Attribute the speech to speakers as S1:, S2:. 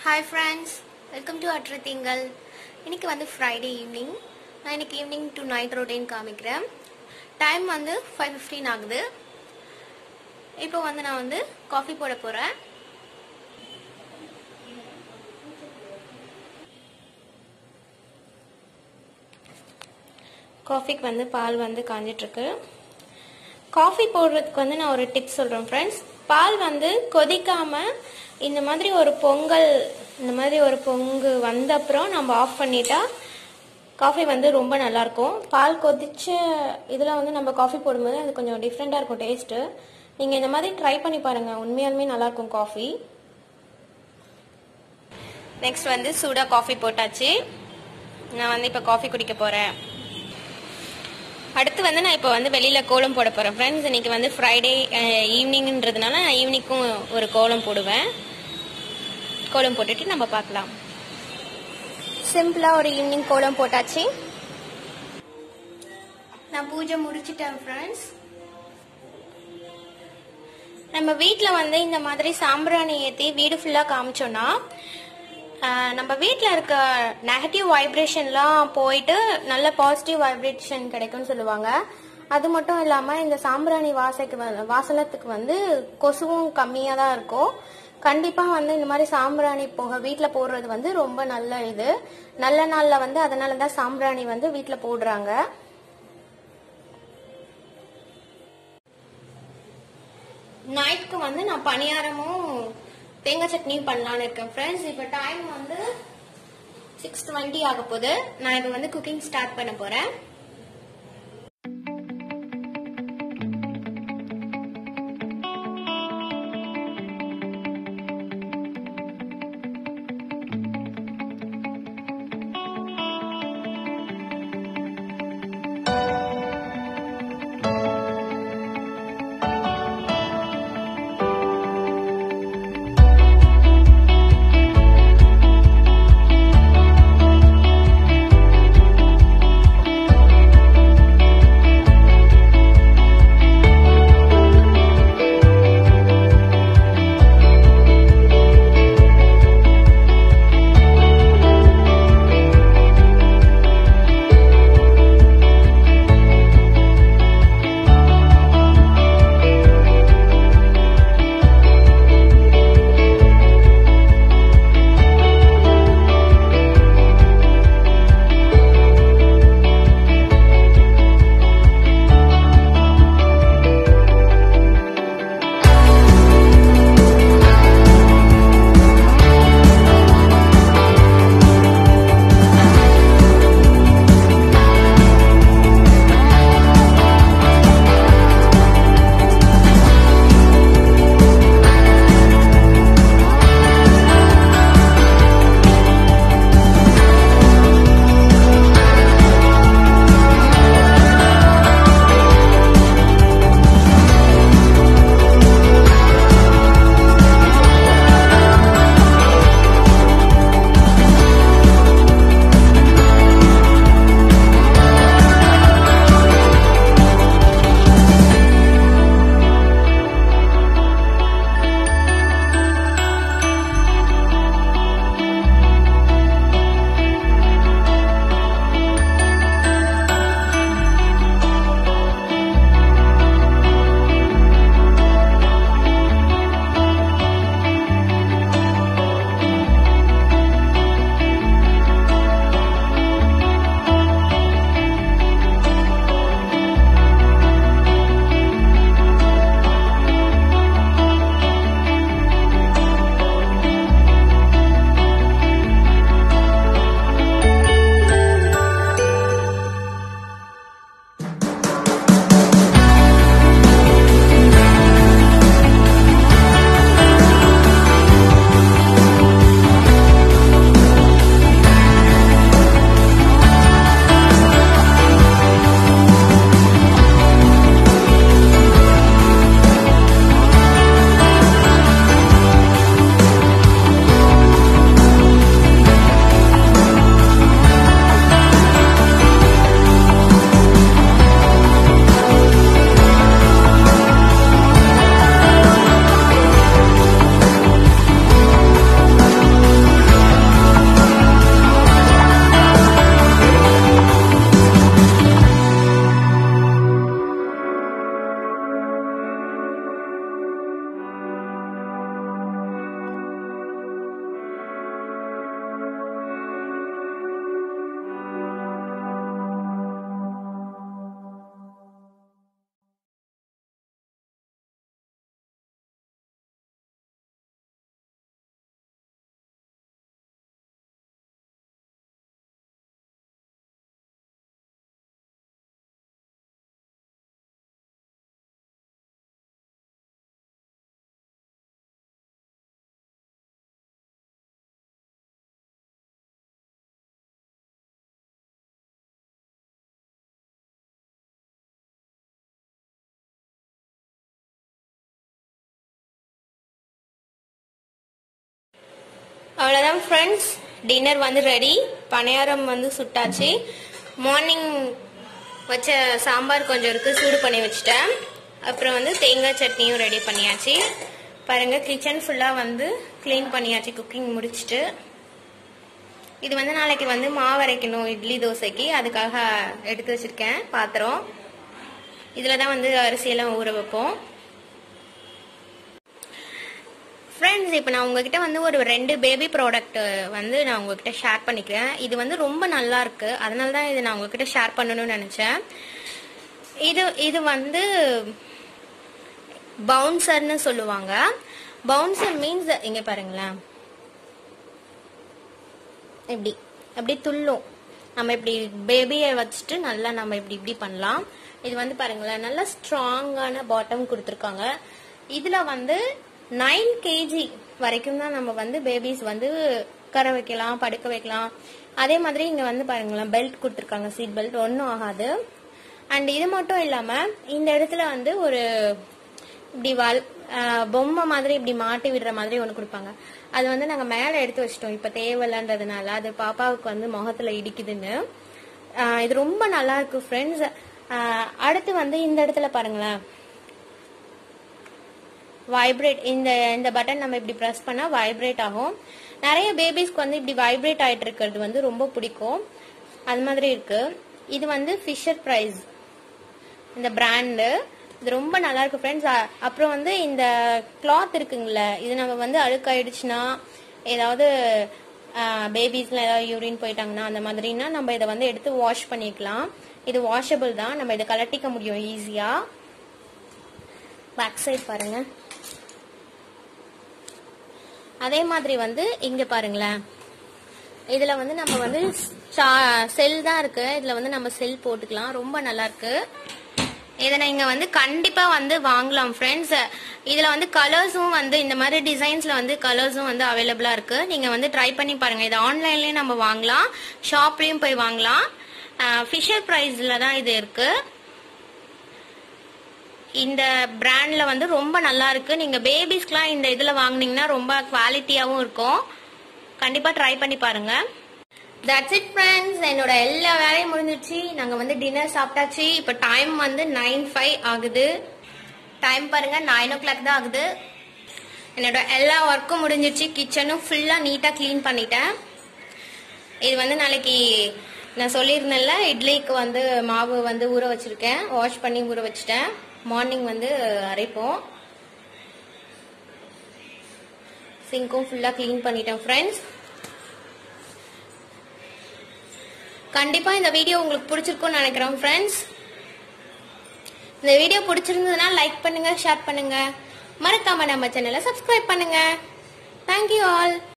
S1: hi friends welcome to அட்ரு திங்கள் இன்னைக்கு வந்து ஃப்ரைடே ஈவினிங் நான் இன்னைக்கு ஈவினிங் டு நைட் ரொட்டீன் காமிக்கிறேன் டைம் வந்து ஃபைவ் ஃபிஃப்டீன் ஆகுது இப்போ வந்து நான் வந்து காஃபி போட போகிறேன் காஃபிக்கு வந்து பால் வந்து காஞ்சிட்ருக்கு காஃபி போடுறதுக்கு வந்து நான் ஒரு டிப்ஸ் சொல்கிறேன் ஃப்ரெண்ட்ஸ் பால் வந்து கொதிக்காமல் இந்த மாதிரி ஒரு பொங்கல் இந்த மாதிரி ஒரு பொங்கு வந்த அப்புறம் நம்ம ஆஃப் பண்ணிட்டா காஃபி வந்து ரொம்ப நல்லாயிருக்கும் பால் கொதிச்ச இதில் வந்து நம்ம காஃபி போடும்போது அது கொஞ்சம் டிஃப்ரெண்ட்டாக இருக்கும் டேஸ்ட்டு நீங்கள் இந்த மாதிரி ட்ரை பண்ணி பாருங்கள் உண்மையாலுமே நல்லாயிருக்கும் காஃபி நெக்ஸ்ட் வந்து சூடாக காஃபி போட்டாச்சு நான் வந்து இப்போ காஃபி குடிக்க போகிறேன் அடுத்து வந்து நான் இப்போ வந்து வெளியில் கோலம் போட போகிறேன் ஃப்ரெண்ட்ஸ் இன்னைக்கு வந்து ஃப்ரைடே ஈவினிங்ன்றதுனால நான் ஈவினிங்க்கும் ஒரு கோலம் போடுவேன் கோலம் போட்டுட்டு நம்ம பார்க்கலாம் சிம்பிளாக ஒரு ஈவினிங் கோலம் போட்டாச்சு நான் பூஜை முடிச்சிட்டேன் ஃப்ரெண்ட்ஸ் நம்ம வீட்டில் வந்து இந்த மாதிரி சாம்பிராணி ஏற்றி வீடு ஃபுல்லாக காமிச்சோன்னா ஆஹ் நம்ம வீட்டில் இருக்க நெகட்டிவ் வைப்ரேஷன்லாம் போயிட்டு நல்ல பாசிட்டிவ் வைப்ரேஷன் கிடைக்கும்னு சொல்லுவாங்க அது மட்டும் இல்லாமல் இந்த சாம்பிராணி வாசைக்கு வந்து வாசனத்துக்கு வந்து கொசுவும் கம்மியாக தான் இருக்கும் கண்டிப்பாக வந்து இந்த மாதிரி சாம்பிராணி புகை வீட்டில் போடுறது வந்து ரொம்ப நல்ல இது நல்ல நாளில் வந்து அதனால தான் சாம்பிராணி வந்து வீட்டில் போடுறாங்க நைட்க்கு வந்து நான் பணியாரமும் தேங்காய் சட்னியும் பண்ணலான்னு இருக்கேன் ஃப்ரெண்ட்ஸ் இப்போ டைம் வந்து சிக்ஸ் டுவெண்ட்டி ஆக போகுது நான் இப்போ வந்து குக்கிங் ஸ்டார்ட் பண்ண போறேன் அவ்வளோதான் ஃப்ரெண்ட்ஸ் டின்னர் வந்து ரெடி பணியாரம் வந்து சுட்டாச்சு மார்னிங் வச்ச சாம்பார் கொஞ்சம் இருக்கு சூடு பண்ணி வச்சுட்டேன் அப்புறம் வந்து தேங்காய் சட்னியும் ரெடி பண்ணியாச்சு பாருங்க கிச்சன் ஃபுல்லாக வந்து க்ளீன் பண்ணியாச்சு குக்கிங் முடிச்சுட்டு இது வந்து நாளைக்கு வந்து மாவு அரைக்கணும் இட்லி தோசைக்கு அதுக்காக எடுத்து வச்சிருக்கேன் பாத்திரம் இதில் தான் வந்து அரிசியெல்லாம் ஊற வைப்போம் ஃப்ரெண்ட்ஸ் இப்போ நான் உங்ககிட்ட வந்து ஒரு ரெண்டு பேபி ப்ராடக்ட் வந்து நான் உங்ககிட்ட ஷேர் பண்ணிக்கிறேன் இது வந்து ரொம்ப நல்லா இருக்கு அதனால தான் இதை நான் உங்ககிட்ட ஷேர் பண்ணணும்னு நினச்சேன் இது இது வந்து பவுன்சர்னு சொல்லுவாங்க பவுன்சர் மீன்ஸ் இங்க பாருங்களேன் இப்படி அப்படி துள்ளும் நம்ம இப்படி பேபியை வச்சுட்டு நல்லா நம்ம இப்படி இப்படி பண்ணலாம் இது வந்து பாருங்களேன் நல்ல ஸ்ட்ராங்கான பாட்டம் கொடுத்துருக்காங்க இதுல வந்து நைன் கேஜி வரைக்கும் தான் நம்ம வந்து பேபிஸ் வந்து உட்கார வைக்கலாம் படுக்க வைக்கலாம் அதே மாதிரி இங்க வந்து பாருங்களேன் பெல்ட் கொடுத்துருக்காங்க சீட் பெல்ட் ஒன்றும் ஆகாது அண்ட் இது மட்டும் இல்லாம இந்த இடத்துல வந்து ஒரு இப்படி வல் ஆஹ் பொம்மை மாதிரி இப்படி மாட்டி விடுற மாதிரி ஒன்று கொடுப்பாங்க அது வந்து நாங்கள் மேலே எடுத்து வச்சிட்டோம் இப்போ தேவையில்லன்றதுனால அது பாப்பாவுக்கு வந்து முகத்துல இடிக்குதுன்னு ஆஹ் இது ரொம்ப நல்லா இருக்கு ஃப்ரெண்ட்ஸ் அடுத்து வந்து இந்த இடத்துல பாருங்களேன் வைப்ரேட் இந்த இந்த பட்டன் நம்ம இப்படி ப்ரெஸ் பண்ணா வைப்ரேட் ஆகும் நிறைய பேபிஸ்க்கு வந்து இப்படி வைப்ரேட் ஆயிட்டு இருக்கிறது வந்து ரொம்ப பிடிக்கும் அது மாதிரி இருக்கு இது வந்து ஃபிஷர் பிரைஸ் இந்த பிராண்டு இது ரொம்ப நல்லா இருக்கு ஃப்ரெண்ட்ஸ் அப்புறம் வந்து இந்த கிளாத் இருக்குங்களே இது நம்ம வந்து அழுக்காயிடுச்சுன்னா ஏதாவது பேபிஸ்ல ஏதாவது யூரின் போயிட்டாங்கன்னா அந்த மாதிரினா நம்ம இதை வந்து எடுத்து வாஷ் பண்ணிக்கலாம் இது வாஷபிள் தான் நம்ம இதை கலட்டிக்க முடியும் ஈஸியா பேக் சைடு பாருங்க அதே மாதிரி வந்து இங்க பாருங்களேன் இதுல வந்து நம்ம வந்து செல் தான் இருக்கு இதுல வந்து நம்ம செல் போட்டுக்கலாம் ரொம்ப நல்லா இருக்கு இதை நீங்க வந்து கண்டிப்பா வந்து வாங்கலாம் ஃப்ரெண்ட்ஸ் இதுல வந்து கலர்ஸும் வந்து இந்த மாதிரி டிசைன்ஸ்ல வந்து கலர்ஸும் வந்து அவைலபிளா இருக்கு நீங்க வந்து ட்ரை பண்ணி பாருங்க இது ஆன்லைன்லயும் நம்ம வாங்கலாம் ஷாப்லயும் போய் வாங்கலாம் ஃபிஷர் பிரைஸ்ல தான் இது இருக்கு இந்த பிராண்ட்ல வந்து ரொம்ப நல்லா இருக்கு நீங்க பேபிஸ்க்குலாம் இந்த இதுல வாங்குனீங்கன்னா ரொம்ப குவாலிட்டியாவும் இருக்கும் கண்டிப்பா ட்ரை பண்ணி பாருங்க தட்ஸ் இட் ஃப்ரெண்ட்ஸ் என்னோட எல்லா வேலையும் முடிஞ்சிருச்சு நாங்க வந்து டின்னர் சாப்பிட்டாச்சு இப்போ டைம் வந்து நைன் ஃபைவ் ஆகுது டைம் பாருங்க நைன் ஓ கிளாக் தான் ஆகுது என்னோட எல்லா ஒர்க்கும் முடிஞ்சிருச்சு கிச்சனும் ஃபுல்லா நீட்டா க்ளீன் பண்ணிட்டேன் இது வந்து நாளைக்கு நான் சொல்லியிருந்தேன்ல இட்லிக்கு வந்து மாவு வந்து ஊற வச்சிருக்கேன் வாஷ் பண்ணி ஊற வச்சிட்டேன் மார்னிங் வந்து அரைப்போம் சிங்க்கும் ஃபுல்லாக க்ளீன் பண்ணிட்டேன் ஃப்ரெண்ட்ஸ் கண்டிப்பா இந்த வீடியோ உங்களுக்கு பிடிச்சிருக்கும்னு நினைக்கிறேன் ஃப்ரெண்ட்ஸ் இந்த வீடியோ பிடிச்சிருந்ததுன்னா லைக் பண்ணுங்க ஷேர் பண்ணுங்க மறக்காம நம்ம சேனலை சப்ஸ்கிரைப் பண்ணுங்க தேங்க்யூ ஆல்